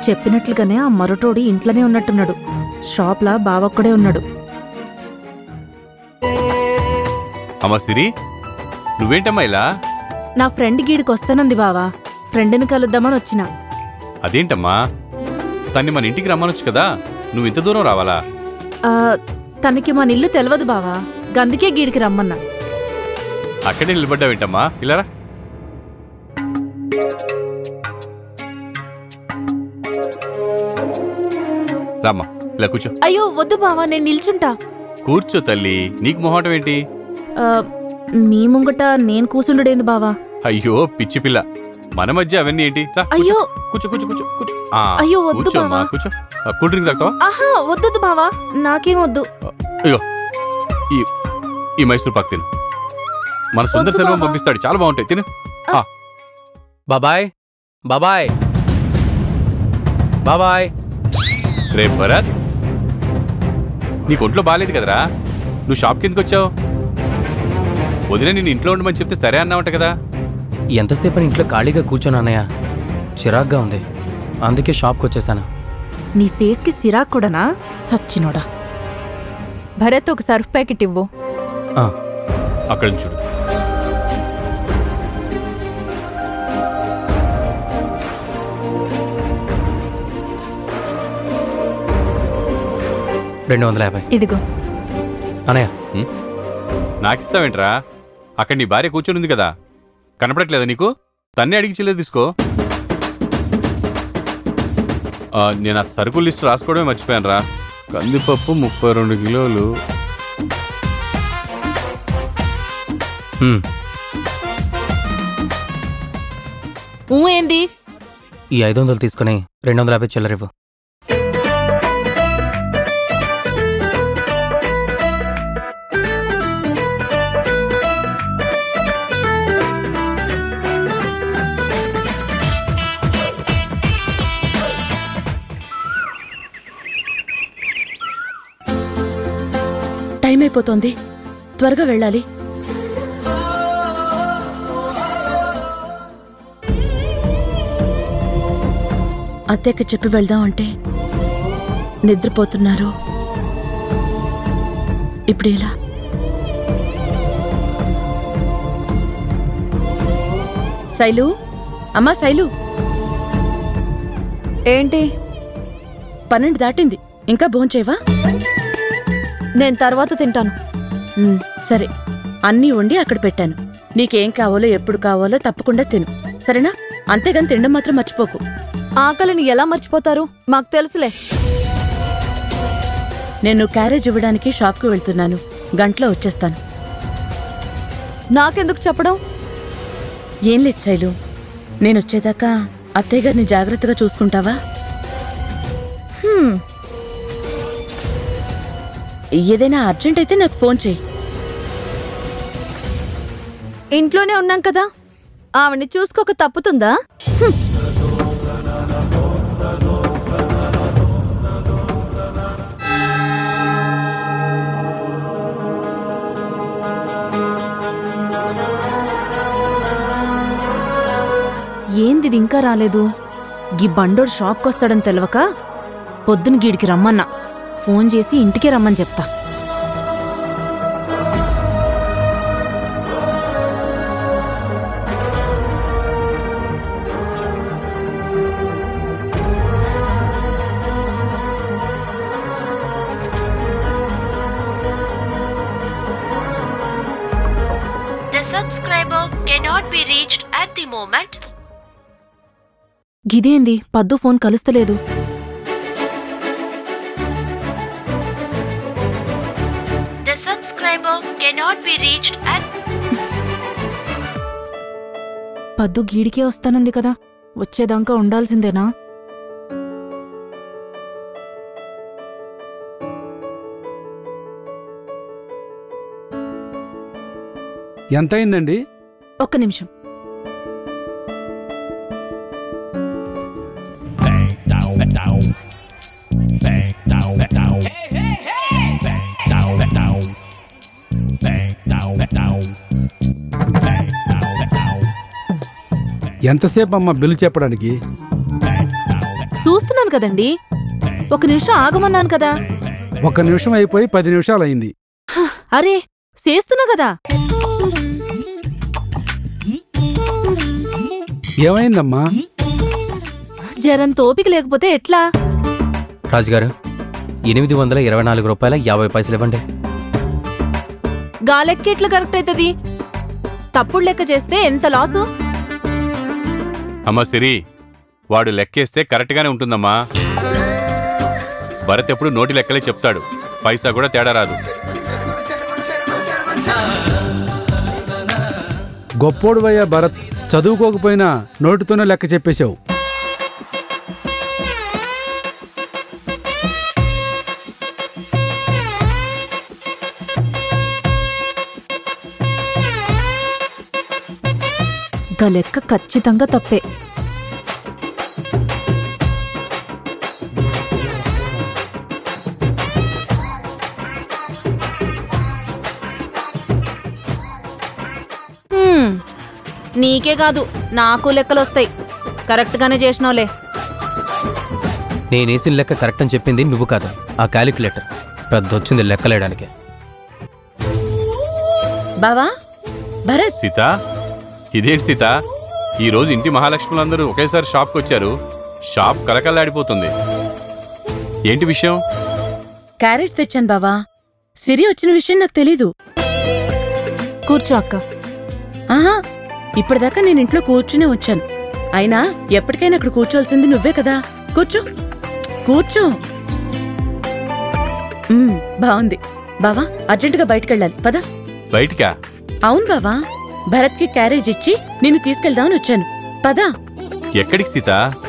చెప్పినట్లుగానే ఆ మరొటోడు ఇంట్లోనే ఉన్నట్టున్నాడు షాప్లా బావొక్కడే ఉన్నాడు అమ్మా సిరి నువ్వేంటమ్మా ఇలా నా ఫ్రెండ్ గీడికి వస్తానంది బావా ఫ్రెండ్ని కలుద్దామని వచ్చిన అదేంటమ్మా తన్ని మన ఇంటికి రమ్మనొచ్చు కదా నువ్వు ఇంత దూరం రావాలా ఆ, తనకి మన ఇల్లు తెలియదు బావా గందుకే గీడికి రమ్మన్నా అక్కడే నిలబడ్డావేంటమ్మా ఇలారా రామ్మా ఇలా కూర్చో అయ్యో వద్దు బావా నేను నిల్చుంటా కూర్చో తల్లి నీకు మొహటం ఏంటి ఆ, మీ ముంగట నేను కూసుండడేంది బావా అయ్యో పిచ్చి పిల్ల మన మధ్య అవన్నీ ఏంటి రా, కూర్చో. అయ్యో కూర్చో కూర్చో కూర్చో కూర్చో ఆ, అయ్యో వద్దు కూర్చోమ్మా బావా కూర్చో ఆ, కూల్ డ్రింక్ తాగుతావా ఆహా వద్దొద్దు బావా నాకేం వద్దు ఈ ఈ మైసూర్ పాక్ తిను మన సుందర వద్దు సెల్వం బావా. పంపిస్తాడు చాలా బాగుంటాయి తిను బాబాయ్ బాబాయ్ బాబాయ్ రే భరత్ నీకు ఒంట్లో బాగాలేదు కదరా నువ్వు షాప్ కిందకి వచ్చావు వదిలే నేను ఇంట్లో ఉండమని చెప్తే సరే అన్నావంట కదా ఎంతసేపు ఇంట్లో ఖాళీగా కూర్చొని అన్నయ్య చిరాగ్గా ఉంది అందుకే షాప్కి వచ్చేసాను నీ ఫేస్కి సిరాక్ కూడానా సచ్చినోడా భరత్ ఒక సర్ఫ్ ప్యాకెట్ ఇవ్వు అక్కడ నుంచి చూడు రెండు వందల యాభై ఇదిగో అన్నయ్య నాకు ఇస్తావేంట్రా అక్కడ నీ భార్య కూర్చొని ఉంది కదా కనపడట్లేదా నీకు తన్నే అడిగి చిల్లర తీసుకో ఆ, నేను ఆ సరుకుల లిస్ట్ రాసుకోవడమే మర్చిపోయాను రా కందిపప్పు ముప్పై రెండు కిలోలు హ్మ్, ఊ ఏంది ఈ ఐదు వందలు తీసుకుని రెండు వందల యాభై చిల్లరివ్వు టైం అయిపోతోంది త్వరగా వెళ్ళాలి అత్తయ్యకి చెప్పి వెళ్దాం అంటే నిద్రపోతున్నారు ఇప్పుడు ఎలా శైలు అమ్మా శైలు ఏంటి పన్నెండు దాటింది ఇంకా భోంచేవా నేను తర్వాత తింటాను ఉమ్, సరే అన్నీ వండి అక్కడ పెట్టాను నీకేం కావాలో ఎప్పుడు కావాలో తప్పకుండా తిను సరేనా అంతేగాని తినడం మాత్రం మర్చిపోకు ఆకలిని ఎలా మర్చిపోతారు మాకు తెలుసులే నేను క్యారేజ్ ఇవ్వడానికి షాప్కి వెళ్తున్నాను గంటలో వచ్చేస్తాను నాకెందుకు చెప్పడం ఏం లేదు శైలు నేను వచ్చేదాకా అత్తయ్య గారిని జాగ్రత్తగా చూసుకుంటావా హ్మ్, ఏదైనా అర్జెంట్ అయితే నాకు ఫోన్ చేయి ఇంట్లోనే ఉన్నాం కదా ఆవిడ్ని చూసుకోక తప్పుతుందా ఏంది ఇది ఇంకా రాలేదు గీ బండోడు షాప్కి వస్తాడని తెలవక పొద్దున గీడికి రమ్మన్నా ఫోన్ చేసి ఇంటికే రమ్మని చెప్తా The subscriber cannot be reached at the moment. గిదేంది పద్దు ఫోన్ కలుస్తలేదు The subscriber cannot be reached at పద్దు గీడికే వస్తానంది కదా వచ్చేదాకా ఉండాల్సిందేనా ఎంత అయిందండి ఒక్క నిమిషం ఎంతసేపు అమ్మా బిల్లు చెప్పడానికి చూస్తున్నాను కదండి ఒక నిమిషం ఆగమన్నాను కదా ఒక నిమిషం అయిపోయి పది నిమిషాలు అయింది అరే చేస్తున్నా కదా ఏమైందమ్మా జరంత ఓపిక లేకపోతే ఎట్లా రాజుగారు ఎనిమిది వందల ఇరవై నాలుగు రూపాయల యాభై పైసలు ఇవ్వండి గాలెక్క ఎట్లా కరెక్ట్ అవుతుంది తప్పుడు లెక్క చేస్తే ఎంత లాసు అమ్మా సిరి వాడు లెక్కేస్తే కరెక్ట్గానే ఉంటుందమ్మా భరత్ ఎప్పుడు నోటి లెక్కలే చెప్తాడు పైసా కూడా తేడా రాదు గొప్పోడువయ్యా భరత్ చదువుకోకపోయినా నోటితోనే లెక్క చెప్పేశావు గా లెక్క ఖచ్చితంగా తప్పే హ్మ్, నీకే కాదు నాకు లెక్కలొస్తాయి కరెక్ట్గానే చేసినావులే నేనేసిన లెక్క కరెక్ట్ అని చెప్పింది నువ్వు కాదు ఆ క్యాలిక్యులేటర్ పెద్ద వచ్చింది లెక్కలేయడానికి బావా భరత్ సీత ఇదేంటి సీత ఈ రోజు ఇంటి మహాలక్ష్ములందరూ ఒకేసారి షాప్కి వచ్చారు షాప్ కలకల్లాడిపోతుంది ఏంటి విషయం క్యారేజ్ తెచ్చాను బావా సిరి వచ్చిన విషయం నాకు తెలీదు కూర్చో అక్క ఆహా ఇప్పటిదాకా నేను ఇంట్లో కూర్చునే వచ్చాను అయినా ఎప్పటికైనా అక్కడ కూర్చోవలసింది నువ్వే కదా కూర్చో కూర్చో ఉమ్, బాగుంది బావా అర్జెంటుగా బయటకెళ్ళాలి పదా బయటికా అవును బావా భరత్కి క్యారేజ్ ఇచ్చి నిన్ను తీసుకెళ్దామని వచ్చాను పదా ఎక్కడికి సీత